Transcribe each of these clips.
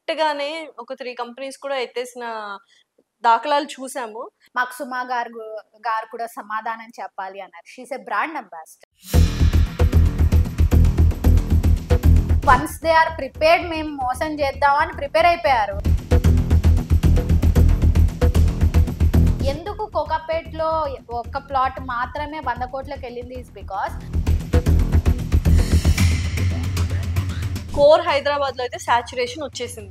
Recent గానే ఒక three companies కూడా ఎత్తేసిన దాఖలాలు చూసాము మాకు సుమా గారు గు- గారు కూడా సమాధానం చెప్పాలి అన్నారు she's a brand ambassador once they are prepared మేము మోసం చేద్దామని ప్రిపేర్ అయిపోయారు ఎందుకు కోకాపేట్లో ఒక ప్లాట్ మాత్రమే వంద కోట్లకు వెళ్ళింది ఇస్ బికాస్ కోర్ హైదరాబాద్ లో అయితే సాచురేషన్ వచ్చేసింది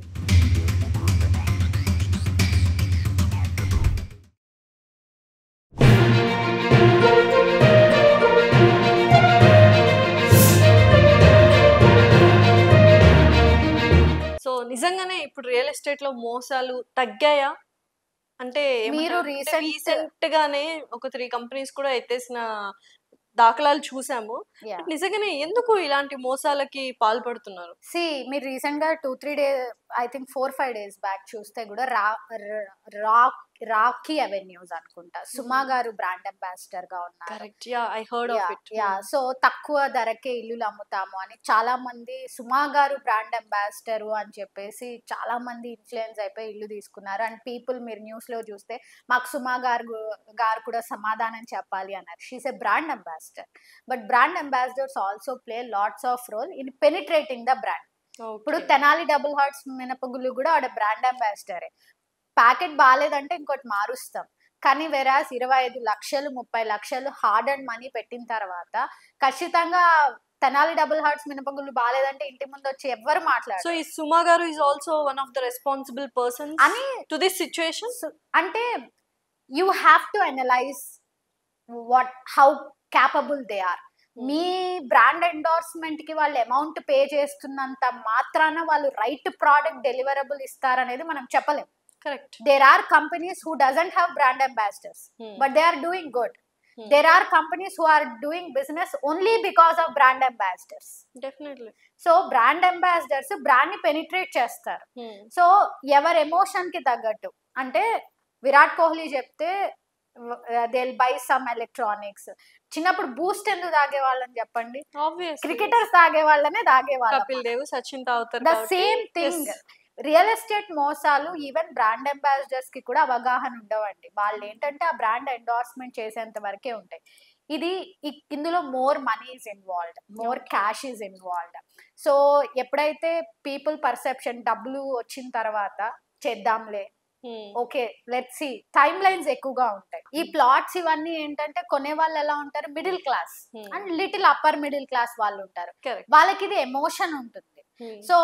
సో నిజంగానే ఇప్పుడు రియల్ ఎస్టేట్ లో మోసాలు తగ్గాయా అంటే మీరు recent- రీసెంట్ గానే ఒక త్రీ కంపెనీస్ కూడా ఎత్తేసిన దాఖలాలు చూసాము నిజంగానే ఎందుకు ఇలాంటి మోసాలకి పాల్పడుతున్నారు సి మీరు రీసెంట్ గా two three day I think four five days back చూస్తే కూడా రా రాక్ రాకీ అవెన్యూస్ అనుకుంటా సుమా గారు బ్రాండ్ అంబాసిడర్ గా ఉన్నారు correct yeah I heard of it yeah so తక్కువ ధరకే ఇల్లులు అమ్ముతాము అని చాలా మంది సుమా గారు బ్రాండ్ అంబాసిడర్ అని చెప్పేసి చాలా మంది ఇన్ఫ్లుయెన్స్ అయిపోయి ఇల్లు తీసుకున్నారు అండ్ పీపుల్ మీరు న్యూస్ లో చూస్తే మాకు సుమా గారు గు- గారు కూడా సమాధానం చెప్పాలి అన్నారు she's a brand ambassador but brand ambassadors also play lots of role in penetrating the brand ఇప్పుడు తెనాలి డబుల్ హార్ట్స్ మినపగుళ్ళు కూడా ఆవిడ బ్రాండ్ అంబాసిడరే ప్యాకెట్ బాగాలేదంటే ఇంకోటి మారుస్తాం కానీ వెరాస్ ఇరవై ఐదు లక్షలు ముప్పై లక్షలు హార్డ్ అండ్ మనీ పెట్టిన తర్వాత ఖచ్చితంగా తెనాలి డబుల్ హార్ట్స్ మినపగుళ్ళు బాగాలేదంటే ఇంటి ముందు వచ్చి ఎవ్వరు సో మాట్లాడరు ఈ Suma garu is also one of the responsible person అని టు దిస్ సిచ్యుయేషన్ సు- అంటే you have to analyze what how capable they are మీ బ్రాండ్ ఎండోర్స్మెంట్ కి వాళ్ళు అమౌంట్ పే చేస్తున్నంత మాత్రాన వాళ్ళు రైట్ ప్రోడక్ట్ డెలివరబుల్ ఇస్తారనేది మనం చెప్పలేం correct there are companies who doesn't have brand ambassadors but they are doing good Hmm. There are companies who are doing business only because of brand ambassadors definitely so brand ambassadors brand ని penetrate చేస్తారు so ఎవరి emotion కి తగ్గట్టు అంటే విరాట్ కోహ్లీ చెప్తే they buy some electronics చిన్నప్పుడు Boost ఎందుకు తాగే వాళ్ళని చెప్పండి ఆబ్వియస్ క్రికెటర్స్ తాగే వాళ్ళనే తాగే కపిల్ దేవ్ సచిన్ తాగుతారు ద కాబట్టి, same thing yes. Real estate మోసాలు ఈవెన్ బ్రాండ్ అంబాసిడర్స్ కి కూడా అవగాహన ఉండవండి వాళ్ళు ఏంటంటే ఆ బ్రాండ్ ఎండార్స్మెంట్ చేసేంత వరకే ఉంటాయి ఇది ఇ- ఇందులో more money is involved more cash is involved so ఎప్పుడైతే పీపుల్ పర్సెప్షన్ డబ్బులు వచ్చిన తర్వాత చేద్దాంలే Hmm. Okay let see timelines ఎక్కువగా ఉంటాయి ఈ ప్లాట్స్ ఇవన్నీ ఏంటంటే కొనే వాళ్ళు ఎలా ఉంటారు middle class Hmm. And little upper middle class వాళ్ళు ఉంటారు Correct. వాళ్ళకి ఇది ఎమోషన్ ఉంటుంది Hmm. So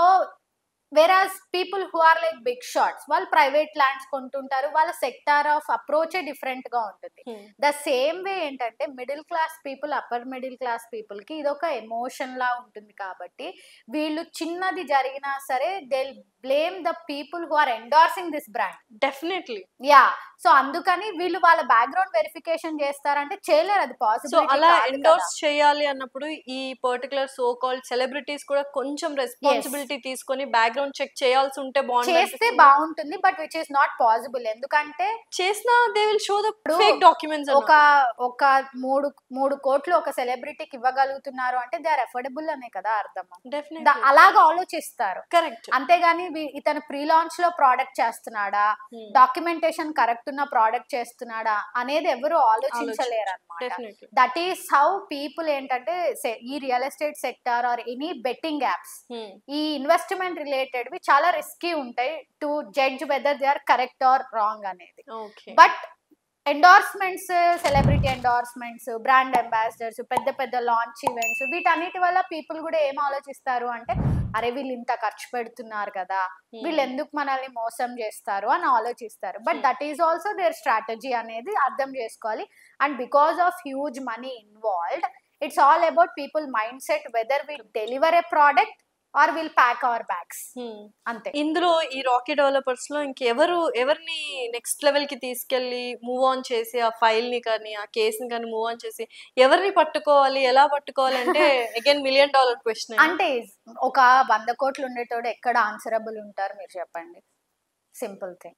whereas people who are like big shots వాళ్ళు ప్రైవేట్ ల్యాండ్స్ కొంటుంటారు వాళ్ళ సెక్టార్ ఆఫ్ అప్రోచే డిఫరెంట్ గా ఉంటుంది Hmm. ద సేమ్ వే ఏంటంటే middle class people upper middle class people కి ఇది ఒక ఎమోషన్ లా ఉంటుంది కాబట్టి వీళ్ళు చిన్నది జరిగినా సరే they blame the people who are endorsing this brand definitely yeah so అందుకని వీళ్ళు వాళ్ళ బ్యాక్గ్రౌండ్ వెరిఫికేషన్ చేస్తారంటే చేయలేరు అది సో పాసిబుల్ అలా ఎండోర్స్ చేయాలి అన్నప్పుడు ఈ పర్టికులర్ సో కాల్డ్ సెలబ్రిటీస్ కూడా కొంచెం రెస్పాన్సిబిలిటీ తీసుకొని బ్యాక్గ్రౌండ్ చెక్ చేయాల్సి ఉంటే చేస్తే బాగుంటుంది బాగుంటుంది but which is not possible ఎందుకంటే చేసినా దే విల్ షో ద ఇప్పుడు ఫేక్ డాక్యుమెంట్స్ ఒక ఒక మూడు మూడు కోట్లు ఒక సెలబ్రిటీకి ఇవ్వగలుగుతున్నారు అంటే దే ఆర్ ఎఫోర్డబుల్ అనే కదా అర్థం ద- డెఫినెట్లీ అలాగ ఆలోచిస్తారు కరెక్ట్ అంతేగాని వీ- ఇతను ప్రీ లాంచ్ లో ప్రోడక్ట్ చేస్తున్నాడా డాక్యుమెంటేషన్ కరెక్ట్ ఉన్న ప్రోడక్ట్ చేస్తున్నాడా అనేది ఎవరు ఆలోచించలేరు అనమాట definitely that is how people ఏంటంటే se- ఈ real estate sector or any betting apps ఈ ఇన్వెస్ట్మెంట్ రిలేటెడ్ చాలా రిస్కీ ఉంటాయి to judge whether they are correct or wrong అనేది okay but endorsements celebrity endorsements brand ambassadors పెద్ద పెద్ద launch events వీటన్నిటి వల్ల పీపుల్ కూడా ఏం ఆలోచిస్తారు అంటే అరే వీళ్ళు ఇంత ఖర్చు పెడుతున్నారు కదా వీళ్ళు ఎందుకు మనల్ని మోసం చేస్తారు అని ఆలోచిస్తారు but Hmm. That is also their strategy అనేది అర్థం చేసుకోవాలి and because of huge money involved it's all about people mindset whether will deliver a product or will pack our bags అంతే ఇందులో ఈ రాకీ డెవలపర్స్ లో ఇంకెవరు ఎవరిని next level కి తీసుకెళ్లి మూవ్ ఆన్ చేసి ఆ ఫైల్ ని కానీ ఆ కేసుని కానీ మూవ్ ఆన్ చేసి ఎవరిని పట్టుకోవాలి ఎలా పట్టుకోవాలి అంటే అగైన్ మిలియన్ డాలర్ క్వశ్చన్ అంటే ఒక వంద కోట్లు ఉండేటోడు ఎక్కడ ఆన్సరబుల్ ఉంటారు మీరు చెప్పండి simple thing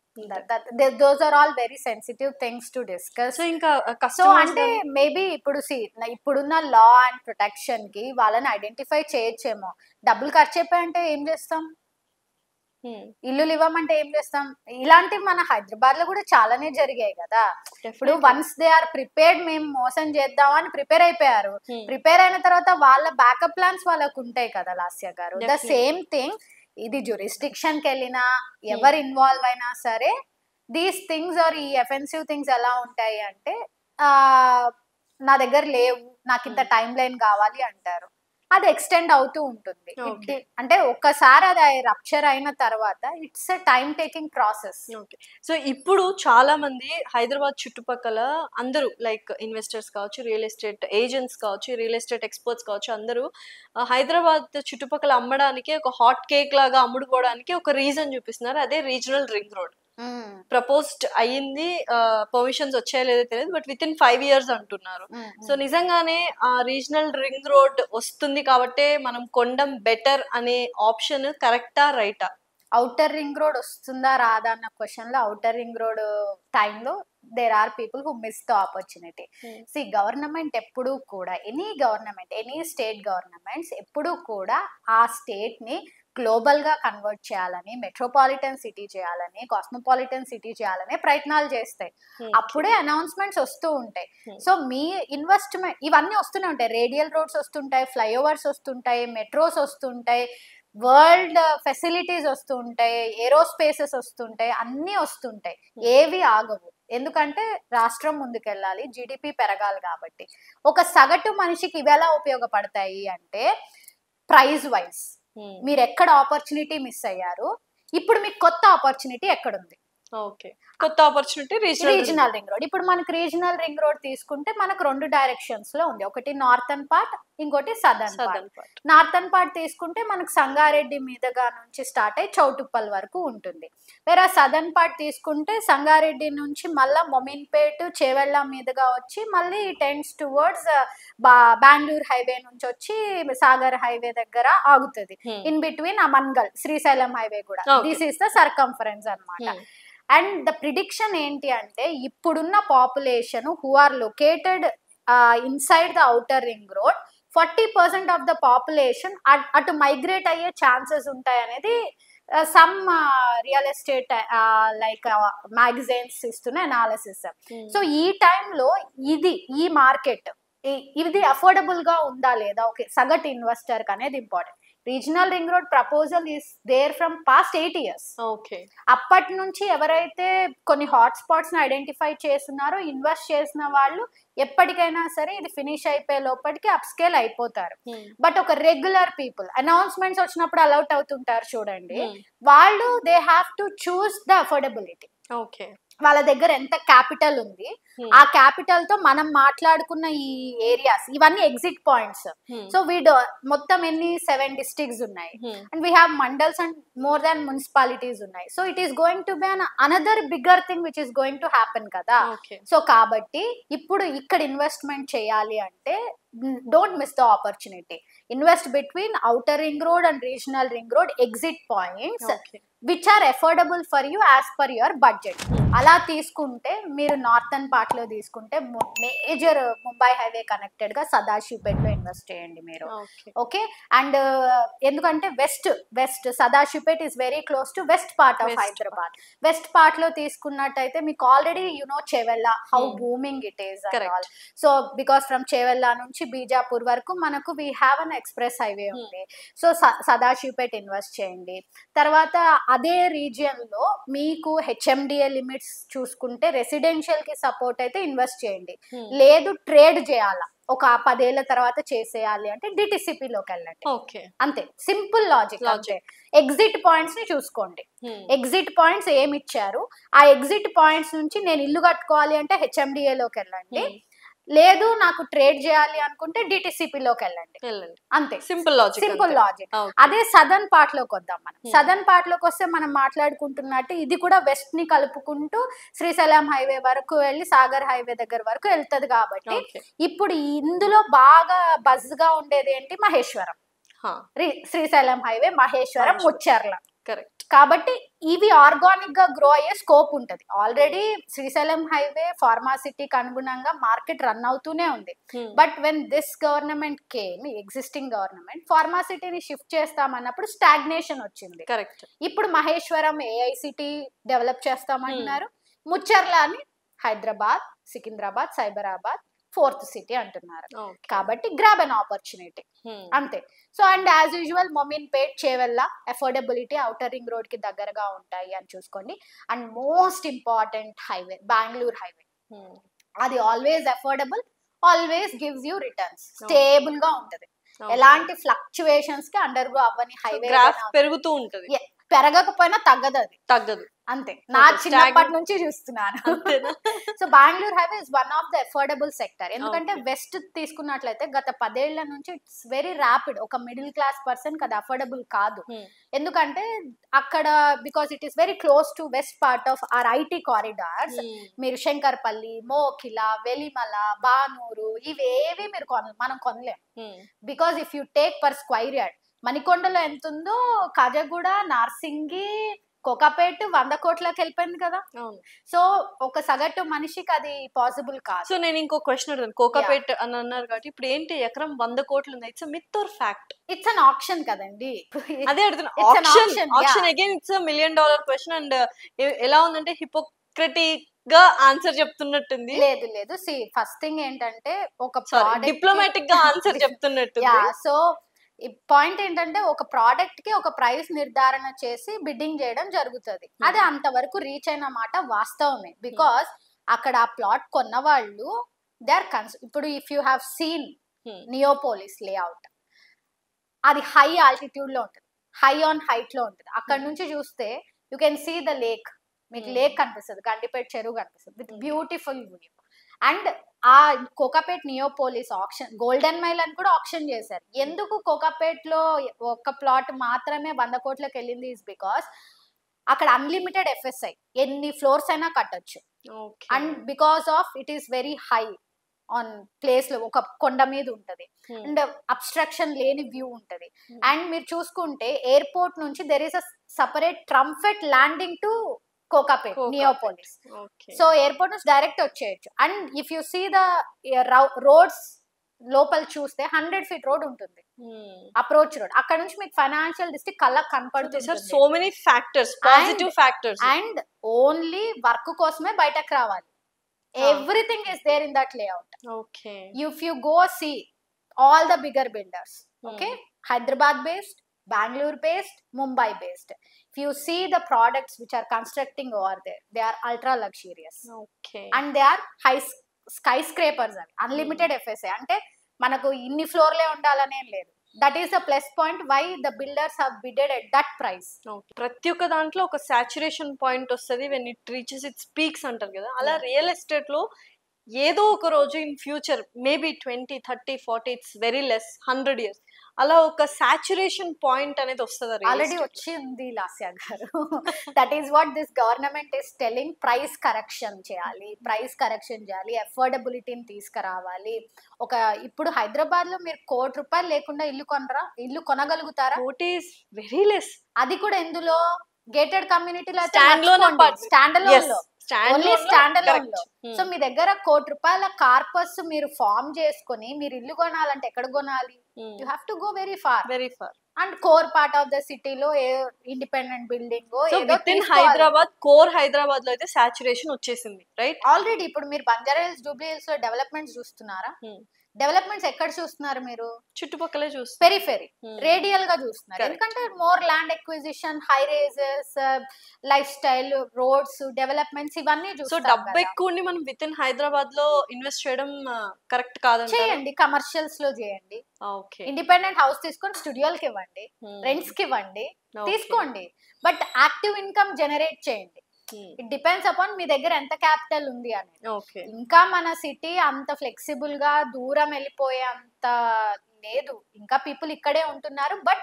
those are all very sensitive things to discuss so ఇంకా సో కస్టమర్స్ అంటే మేబీ ఇప్పుడు సి ఇప్పుడున్న లా అండ్ ప్రొటెక్షన్ కి వాళ్ళని ఐడెంటిఫై చేయొచ్చేమో డబ్బులు ఖర్చు అయిపోయి అంటే ఏం చేస్తాం ఇల్లులు ఇవ్వమంటే ఏం చేస్తాం ఇలాంటివి మన హైదరాబాద్ లో కూడా చాలానే జరిగాయి కదా ఇప్పుడు వన్స్ దే ఆర్ ప్రిపేర్డ్ మేము మోసం చేద్దామని ప్రిపేర్ అయిపోయారు ప్రిపేర్ అయిన తర్వాత వాళ్ళ బ్యాకప్ ప్లాన్స్ వాళ్ళకు ఉంటాయి కదా Lasya garu the Definitely. Same thing ఇది jurisdiction కి వెళ్ళినా ఎవరు ఇన్వాల్వ్ అయినా సరే దీస్ థింగ్స్ ఆర్ ఈ ఎఫెన్సివ్ థింగ్స్ ఎలా ఉంటాయి అంటే ఆ నా దగ్గర లేవు నాకు ఇంత టైం లైన్ కావాలి అంటారు అది ఎక్స్టెండ్ అవుతూ ఉంటుంది Okay. It- అంటే ఒక్కసారి అది రప్చర్ అయిన తర్వాత it's a time taking process okay so ఇప్పుడు చాలా మంది హైదరాబాద్ చుట్టుపక్కల అందరూ లైక్ ఇన్వెస్టర్స్ కావచ్చు రియల్ ఎస్టేట్ ఏజెంట్స్ కావచ్చు రియల్ ఎస్టేట్ ఎక్స్పర్ట్స్ కావచ్చు అందరూ ఆ, హైదరాబాద్ చుట్టుపక్కల అమ్మడానికి ఒక హాట్ కేక్ లాగా అమ్ముడుకోవడానికి ఒక రీజన్ చూపిస్తున్నారు అదే రీజనల్ రింగ్ రోడ్ ప్రపోజ్డ్ అయ్యింది పర్మిషన్స్ వచ్చాయో లేదో తెలియదు but within five years అంటున్నారు సో నిజంగానే ఆ రీజనల్ రింగ్ రోడ్ వస్తుంది కాబట్టే మనం కొండం బెటర్ అనే ఆప్షన్ కరెక్టా రైటా అవుటర్ రింగ్ రోడ్ వస్తుందా రాదా అన్న క్వశ్చన్ లో అవుటర్ రింగ్ రోడ్ టైంలో there are people who miss the opportunity see government ఎప్పుడూ కూడా any government any state governments ఎప్పుడూ కూడా ఆ స్టేట్ ని గ్లోబల్ గా కన్వర్ట్ చేయాలని మెట్రోపాలిటన్ సిటీ చేయాలని కాస్మోపాలిటన్ సిటీ చేయాలని ప్రయత్నాలు చేస్తాయి అప్పుడే అనౌన్స్మెంట్స్ వస్తూ ఉంటాయి Hmm. సో మీ ఇన్వెస్ట్మెంట్ ఇవన్నీ వస్తూనే ఉంటాయి రేడియల్ రోడ్స్ వస్తుంటాయి ఫ్లైఓవర్స్ వస్తుంటాయి మెట్రోస్ వస్తుంటాయి వరల్డ్ ఫెసిలిటీస్ వస్తుంటాయి ఏరోస్పేసెస్ వస్తుంటాయి అన్నీ వస్తుంటాయి ఏవి ఆగవు ఎందుకంటే రాష్ట్రం ముందుకెళ్ళాలి జీడిపి పెరగాలి కాబట్టి ఒక సగటు మనిషికి ఇవి ఎలా ఉపయోగపడతాయి అంటే ప్రైజ్ వైజ్ మీరు ఎక్కడ ఆపర్చునిటీ మిస్ అయ్యారు ఇప్పుడు మీకు కొత్త ఆపర్చునిటీ ఎక్కడుంది ఓకే కొత్త opportunity regional regional ring road ఇప్పుడు మనకు రీజనల్ రింగ్ రోడ్ తీసుకుంటే మనకు రెండు డైరెక్షన్స్ లో ఉంది ఒకటి నార్థన్ పార్ట్ ఇంకోటి southern part southern part northern part తీసుకుంటే మనకు సంగారెడ్డి మీదుగా నుంచి స్టార్ట్ అయ్యి చౌటుప్పల్ వరకు ఉంటుంది వేరే సదర్న్ పార్ట్ తీసుకుంటే సంగారెడ్డి నుంచి మళ్ళా మొమిన్పేట్ చేవెళ్ళ మీదుగా వచ్చి మళ్ళీ టెన్స్ టువర్డ్స్ బా బెంగళూరు హైవే నుంచి వచ్చి సాగర్ హైవే దగ్గర ఆగుతుంది in between Amangal Srisailam highway కూడా Okay. This is the circumference అన్నమాట అండ్ ద ప్రిడిక్షన్ ఏంటి అంటే ఇప్పుడున్న population who are located inside the outer ring road forty percent of the population అటు మైగ్రేట్ అయ్యే ఛాన్సెస్ ఉంటాయి అనేది some real estate like magazines ఇస్తున్న అనాలిసిస్ సో ఈ టైంలో ఇది ఈ మార్కెట్ ఇది అఫోర్డబుల్ గా ఉందా లేదా ఓకే సగటు ఇన్వెస్టర్ అనేది important regional ring road proposal is there from past eight years okay అప్పటి నుంచి ఎవరైతే కొన్ని హాట్ స్పాట్స్ ని ఐడెంటిఫై చేస్తున్నారో ఇన్వెస్ట్ చేసిన వాళ్ళు ఎప్పటికైనా సరే ఇది ఫినిష్ అయిపోయే లోపలికి అప్స్కేల్ అయిపోతారు బట్ ఒక రెగ్యులర్ పీపుల్ అనౌన్స్మెంట్స్ వచ్చినప్పుడు అలౌట్ అవుతుంటారు చూడండి వాళ్ళు they have to choose the affordability okay వాళ్ళ దగ్గర ఎంత క్యాపిటల్ ఉంది ఆ క్యాపిటల్ తో మనం మాట్లాడుకున్న ఈ ఏరియాస్ ఇవన్నీ ఎగ్జిట్ పాయింట్స్ సో వీడు మొత్తం ఎన్ని సెవెన్ డిస్ట్రిక్ట్స్ ఉన్నాయి and we have mandals and more than municipalities ఉన్నాయి so it is going to be an another bigger thing which is going to happen కదా ఓకే సో కాబట్టి ఇప్పుడు ఇక్కడ ఇన్వెస్ట్మెంట్ చేయాలి అంటే don't miss the opportunity invest between outer ring road and regional ring road exit points okay which are affordable for you as per your budget అలా తీసుకుంటే మీరు northern part లో తీసుకుంటే మేజర్ ముంబై హైవే కనెక్టెడ్ గా సదాశివపేట్ లో invest చేయండి మీరు okay okay and ఎందుకంటే west west Sadashivpet is very close to west part of West Hyderabad west part లో తీసుకున్నట్టయితే మీకు already you know Chevella how Hmm. Booming it is Correct. So because from Chevella నుంచి బీజాపూర్ వరకు మనకు we have an express highway Hmm. ఉంది so Sadashivpet invest చేయండి తర్వాత అదే రీజియన్ లో మీకు హెచ్ఎండిఏ లిమిట్స్ చూసుకుంటే రెసిడెన్షియల్ కి సపోర్ట్ అయితే ఇన్వెస్ట్ చేయండి లేదు ట్రేడ్ చేయాలా ఒక పదేళ్ల తర్వాత చేసేయాలి అంటే డిటిసిపిలోకి వెళ్ళండి ఓకే అంతే సింపుల్ లాజిక్ Logic. అంతే ఎగ్జిట్ పాయింట్స్ ని చూసుకోండి ఎగ్జిట్ పాయింట్స్ ఏమి ఇచ్చారు ఆ ఎగ్జిట్ పాయింట్స్ నుంచి నేను ఇల్లు కట్టుకోవాలి అంటే HMDA లోకి వెళ్ళండి లేదు నాకు ట్రేడ్ చేయాలి అనుకుంటే DTCP లోకి వెళ్ళండి వెళ్ళండి అంతే సింపుల్ లాజిక్ సింపుల్ లాజిక్ అదే సదర్న్ పార్ట్ లోకి వద్దాం మనం Hmm. సదర్న్ పార్ట్ లోకి వస్తే మనం మాట్లాడుకుంటున్నట్టు ఇది కూడా వెస్ట్ ని కలుపుకుంటూ శ్రీశైలం హైవే వరకు వెళ్ళి సాగర్ హైవే దగ్గర వరకు వెళ్తది కాబట్టి ఓకే ఇప్పుడు ఇందులో బాగా బజ్ గా ఉండేది ఏంటి మహేశ్వరం రి- శ్రీశైలం హైవే మహేశ్వరం మహేశ్వరం. ముచ్చెర్ల కరెక్ట్ కాబట్టి ఇవి ఆర్గానిక్ గా గ్రో అయ్యే స్కోప్ ఉంటది ఆల్రెడీ శ్రీశైలం హైవే ఫార్మాసిటీకి అనుగుణంగా మార్కెట్ రన్ అవుతూనే ఉంది but when this government came existing government ఫార్మాసిటీని షిఫ్ట్ చేస్తామన్నప్పుడు స్టాగ్నేషన్ వచ్చింది కరెక్ట్ ఇప్పుడు మహేశ్వరం ఏఐసిటీ డెవలప్ చేస్తామంటున్నారు ముచ్చర్ల అని హైదరాబాద్ సికింద్రాబాద్ సైబరాబాద్ ఫోర్త్ సిటీ అంటున్నారు కాబట్టి గ్రాబ్ అన్ ఆపర్చునిటీ అంతే so and as usual Mominpet Chevella affordability outer ring road కి దగ్గరగా ఉంటాయి అని చూసుకోండి and most important highway Bengaluru highway అది always affordable always gives you returns stable గా ఉంటది ఎలాంటి ఫ్లక్చువేషన్స్ కి అండర్ గో అవ్వని హైవే గ్రాఫ్ పెరుగుతూ ఉంటది Yeah. పెరగకపోయినా తగ్గదు అది తగ్గదు అంతే నా Okay, చిన్నప్పటి stagnant. నుంచి చూస్తున్నాను అంతేనా so Bengaluru highway is one of the affordable sector ఎందుకంటే Okay. వెస్ట్ తీసుకున్నట్లయితే గత పదేళ్ల నుంచి ఇట్స్ వెరీ ర్యాపిడ్ ఒక మిడిల్ క్లాస్ పర్సన్ అది అఫోర్డబుల్ కాదు Hmm. ఎందుకంటే అక్కడ because it is very close to west part of or IT corridors మీరు శంకర్పల్లి మోకిల వెలిమల బానూరు ఇవేవి మీరు కొన మనం కొనలేం because if you take per square yard మణికొండలో ఎంత ఉందో కాజగూడ నార్సింగి కోకాపేట్ వంద కోట్లకి వెళ్ళిపోయింది కదా అవును సో ఒక సగటు మనిషికి అది పాసిబుల్ కాదు సో నేను ఇంకో క్వశ్చన్ అడుగుతాను కోకాపేట్ అని అన్నారు కాబట్టి ఇప్పుడు ఏంటి ఎకరం వంద కోట్లు ఉంది it's myth or fact it's an auction కదండి అదే అడుగుతున్నా It's an auction auction, auction yeah. Again it's million dollar question and ఎలా ఉందంటే హిపోక్రటిక్ గా ఆన్సర్ చెప్తున్నట్టుంది లేదు లేదు సి ఫస్ట్ థింగ్ ఏంటంటే ఒక సారీ product కి- డిప్లొమాటిక్ గా ఆన్సర్ చెప్తున్నట్టుంది యా సో పాయింట్ ఏంటంటే ఒక ప్రోడక్ట్ కి ఒక ప్రైస్ నిర్ధారణ చేసి బిడ్డింగ్ చేయడం జరుగుతుంది Hmm. అది అంతవరకు రీచ్ అయిన మాట వాస్తవమే బికాస్ అక్కడ ఆ ప్లాట్ కొన్న వాళ్ళు దే ఆర్ కన్స్ ఇప్పుడు if you have seen Hmm. Neopolis layout అది హై ఆల్టిట్యూడ్ లో ఉంటుంది హై ఆన్ హైట్ లో ఉంటుంది అక్కడ Hmm. నుంచి చూస్తే you can see the lake మీకు Hmm. లేక్ కనిపిస్తుంది గండిపేట చెరువు కనిపిస్తుంది with Hmm. Beautiful view and ఆ Kokapet Neopolis auction golden mile అని కూడా ఆప్షన్ చేశారు ఎందుకు కోకాపేట్ లో ఒక ప్లాట్ మాత్రమే వంద కోట్లకు వెళ్ళింది ఇస్ బికాస్ అక్కడ అన్లిమిటెడ్ ఎఫ్ఎస్ఐ ఎన్ని ఫ్లోర్స్ అయినా కట్టొచ్చు okay and because of it is very high on place లో ఒక కొండ మీద ఉంటది అండ్ అబ్స్ట్రక్షన్ లేని వ్యూ ఉంటది Hmm. అండ్ మీరు చూసుకుంటే ఎయిర్పోర్ట్ నుంచి there is a separate trumpet landing to Kokapet Kokapet. Neopolis okay so airport నుంచి డైరెక్ట్ వచ్చేయచ్చు and if you see the roads లోపల చూస్తే హండ్రెడ్ ఫీట్ రోడ్ ఉంటుంది అప్రోచ్ రోడ్ అక్కడ నుంచి మీకు ఫైనాన్షియల్ డిస్ట్రిక్ట్ కళ్ళకి సార్ కనపడుతుంది so many factors positive factors and only work కోసమే బయటకు రావాలి Ah. Everything is there in that layout okay if you go see all the bigger builders okay Hyderabad based Bengaluru based Mumbai based if you see the products which are constructing over they they are ultra luxurious okay and they are high skyscrapers అవి unlimited FSA అంటే మనకు ఇన్ని ఫ్లోర్లే ఉండాలనేం లేదు that is the plus point why the builders have bided at that price ప్రతి ఒక్క దాంట్లో ఒక సాచురేషన్ పాయింట్ వస్తుంది when it reaches its peaks అంటారు కదా అలా రియల్ ఎస్టేట్ లో ఏదో ఒక రోజు in future maybe twenty thirty forty it's very less hundred years అలా ఒక సాచురేషన్ పాయింట్ అనేది వస్తుంది ఆల్రెడీ వచ్చి ఉంది లాస్యా గారు that is what this government is telling price correction చేయాలి ప్రైస్ కరెక్షన్ చేయాలి అఫోర్డబిలిటీని తీసుకురావాలి ఒక ఇప్పుడు హైదరాబాద్ లో మీరు కోటి రూపాయలు లేకుండా ఇల్లు కొనరా ఇల్లు కొనగలుగుతారా కోట్ ఈస్ వెరీ లెస్ అది కూడా ఎందులో గేటెడ్ కమ్యూనిటీలో Stand alone apart. Stand Yes. లో స్టాండ్ Only stand alone లో. సో మీ దగ్గర కోటి రూపాయల కార్పస్ మీరు ఫామ్ చేసుకొని మీరు ఇల్లు కొనాలంటే ఎక్కడ కొనాలి you have to go very far very far and core part of the సిటీలో a independent building so with in Hyderabad core Hyderabad లో అయితే సాచురేషన్ వచ్చేసింది రైట్ ఆల్రెడీ ఇప్పుడు మీరు బంజారా హిల్స్ జూబ్లీ హిల్స్ లో డెవలప్మెంట్స్ చూస్తున్నారా డెవలప్మెంట్స్ ఎక్కడ చూస్తున్నారు మీరు చుట్టుపక్కలే చూస్తే పెరిఫెరీ రేడియల్ గా చూస్తున్నారు Correct. ఎందుకంటే more land acquisition high rises lifestyle roads developments ఇవన్నీ సో చూస్తాం డబ్బు కదా. ఎక్కువ ఉండి మనం విత్ ఇన్ హైదరాబాద్ లో ఇన్వెస్ట్ చేయడం కరెక్ట్ కాదంటారా చేయండి కమర్షియల్స్ లో చేయండి ఓకే ఇండిపెండెంట్ హౌస్ తీసుకొని స్టూడియోలకి ఇవ్వండి రెంట్స్ కి ఇవ్వండి తీసుకోండి బట్ యాక్టివ్ ఇన్కమ్ జనరేట్ చేయండి ఇట్ డిపెండ్స్ అపాన్ మీ దగ్గర ఎంత క్యాపిటల్ ఉంది అనేది ఓకే ఇంకా మన సిటీ అంత ఫ్లెక్సిబుల్ గా దూరం వెళ్ళిపోయే అంత లేదు ఇంకా పీపుల్ ఇక్కడే ఉంటున్నారు బట్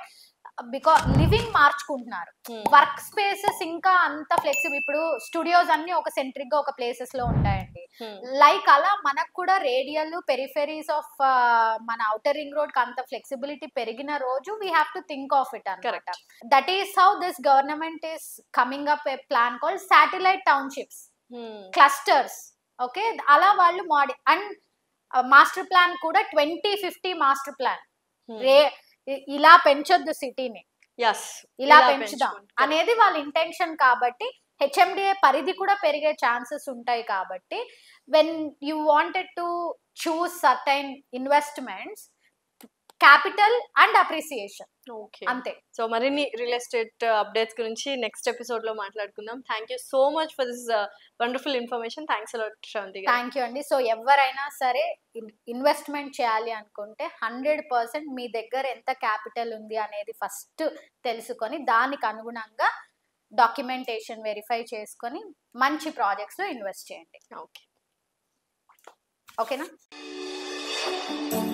బికాస్ లివింగ్ మార్చుకుంటున్నారు వర్క్ స్పేసెస్ ఇంకా అంత ఫ్లెక్సిబుల్ ఇప్పుడు స్టూడియోస్ అన్ని ఒక సెంట్రిక్ గా ఒక ప్లేసెస్ లో ఉంటాయండి లైక్ అలా మనకు కూడా రేడియల్ పెరిఫెరీస్ ఆఫ్ మన అవుటర్ రింగ్ రోడ్ కి అంత ఫ్లెక్సిబిలిటీ పెరిగిన రోజు we have to think of it అనమాట Correct. That is how this government is coming up a plan called satellite townships clusters okay అలా వాళ్ళు మాడి అండ్ మాస్టర్ ప్లాన్ కూడా ట్వంటీ ఫిఫ్టీ మాస్టర్ ప్లాన్ రే ఇ- ఇలా పెంచొద్దు సిటీని యస్ ఇలా పెంచుదాం అనేది వాళ్ళ ఇంటెన్షన్ కాబట్టి హెచ్ఎండిఏ పరిధి కూడా పెరిగే ఛాన్సెస్ ఉంటాయి కాబట్టి when you wanted to choose certain investments capital and appreciation okay అంతే సో మరిన్ని రియల్ ఎస్టేట్ అప్డేట్స్ గురించి నెక్స్ట్ ఎపిసోడ్ లో మాట్లాడుకుందాం thank you so much for this wonderful information thanks a lot Sravanthi గారు థ్యాంక్ యూ అండి సో ఎవరైనా సరే ఇన్వెస్ట్మెంట్ చేయాలి అనుకుంటే హండ్రెడ్ పర్సెంట్ మీ దగ్గర ఎంత క్యాపిటల్ ఉంది అనేది ఫస్ట్ తెలుసుకొని దానికి అనుగుణంగా డాక్యుమెంటేషన్ వెరిఫై చేసుకొని మంచి ప్రాజెక్ట్స్లో ఇన్వెస్ట్ చేయండి ఓకే ఓకేనా